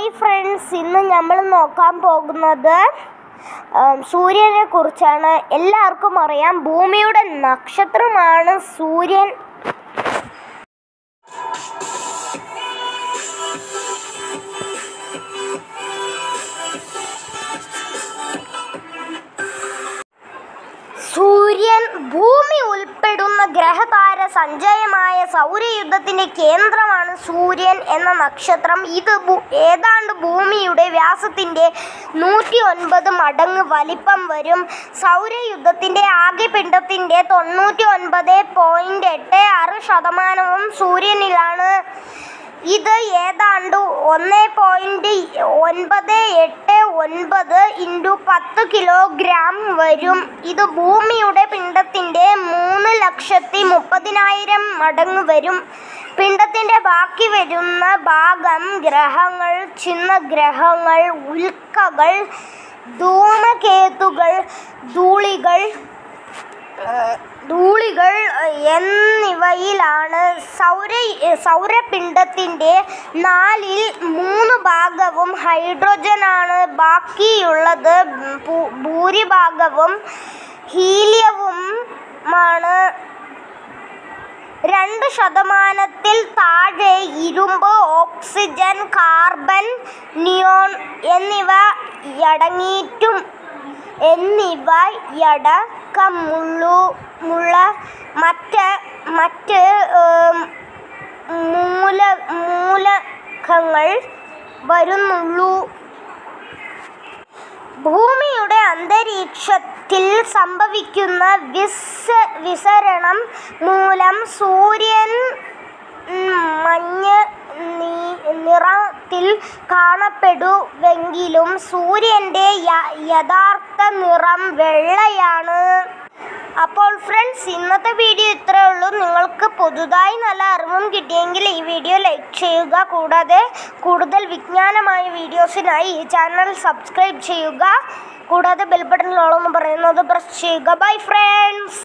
hi friends ഇന്ന് നമ്മൾ നോക്കാൻ പോകുന്നത് ഉം, സൂര്യനെ കുറിച്ചാണ് എല്ലാവർക്കും അറിയാം ഭൂമിയുടെ നക്ഷത്രമാണ് സൂര്യൻ സൂര്യൻ ഭൂമി ഉൾപ്പെടുന്ന ഗ്രഹതാര സഞ്ചയമായ സൗരയുദ്ധത്തിന്റെ കേന്ദ്രമാണ് സൂര്യൻ എന്ന നക്ഷത്രം ഇത് ഭൂ- ഏതാണ്ട് ഭൂമിയുടെ വ്യാസത്തിന്റെ നൂറ്റി ഒൻപത് മടങ്ങ് വലിപ്പം വരും സൗരയുദ്ധത്തിന്റെ ആകെ പിണ്ഡത്തിന്റെ തൊണ്ണൂറ്റി ഒൻപത് പോയിന്റ് എട്ട് ആറ് ശതമാനവും സൂര്യനിലാണ് ഇത് ഏതാണ്ട് ഒന്ന് പോയിന്റ് ഒൻപത് എട്ട് ഒൻപത് ഇൻറ്റു പത്ത് കിലോഗ്രാം വരും ഇത് ഭൂമിയുടെ പിണ്ഡത്തിൻ്റെ മൂന്ന് ലക്ഷത്തി മുപ്പതിനായിരം മടങ്ങ് വരും പിണ്ഡത്തിൻ്റെ ബാക്കി വരുന്ന ഭാഗം ഗ്രഹങ്ങൾ ചിഹ്നഗ്രഹങ്ങൾ ഉൽക്കകൾ ധൂമകേതുകൾ ധൂളികൾ ധൂളികൾ എന്നിവയിലാണ് സൗര സൗരപിണ്ഡത്തിൻ്റെ നാലിൽ മൂന്ന് ഭാഗവും ഹൈഡ്രജനാണ് ബാക്കിയുള്ളത് ഭൂ- ഭൂരിഭാഗവും ഹീലിയവുമാണ് രണ്ട് ശതമാനത്തിൽ താഴെ ഇരുമ്പ് ഓക്സിജൻ കാർബൺ നിയോൺ എന്നിവ അടങ്ങിയിട്ടും എന്നിവ അടക്കമുള്ളു മുള്ള മറ്റ് മറ്റ് ഏം, മൂല മൂലകങ്ങൾ വരുന്നുള്ളൂ ഭൂമിയുടെ അന്തരീക്ഷത്തിൽ സംഭവിക്കുന്ന വിസ വിസരണം മൂലം സൂര്യൻ ഉം, മഞ്ഞ നീ- നിറത്തിൽ കാണപ്പെടുമെങ്കിലും സൂര്യൻ്റെ യ- യഥാർത്ഥ നിറം വെള്ളയാണ് അപ്പോൾ ഫ്രണ്ട്സ് ഇന്നത്തെ വീഡിയോ ഇത്രയേ ഉള്ളൂ നിങ്ങൾക്ക് പുതുതായി നല്ല അറിവും കിട്ടിയെങ്കിൽ ഈ വീഡിയോ ലൈക്ക് ചെയ്യുക കൂടാതെ കൂടുതൽ വിജ്ഞാനമായ വീഡിയോസിനായി ഈ ചാനൽ സബ്സ്ക്രൈബ് ചെയ്യുക കൂടാതെ ബെൽ ബട്ടണിലോളെന്ന് പറയുന്നത് പ്രസ് ചെയ്യുക ബൈ ഫ്രണ്ട്സ്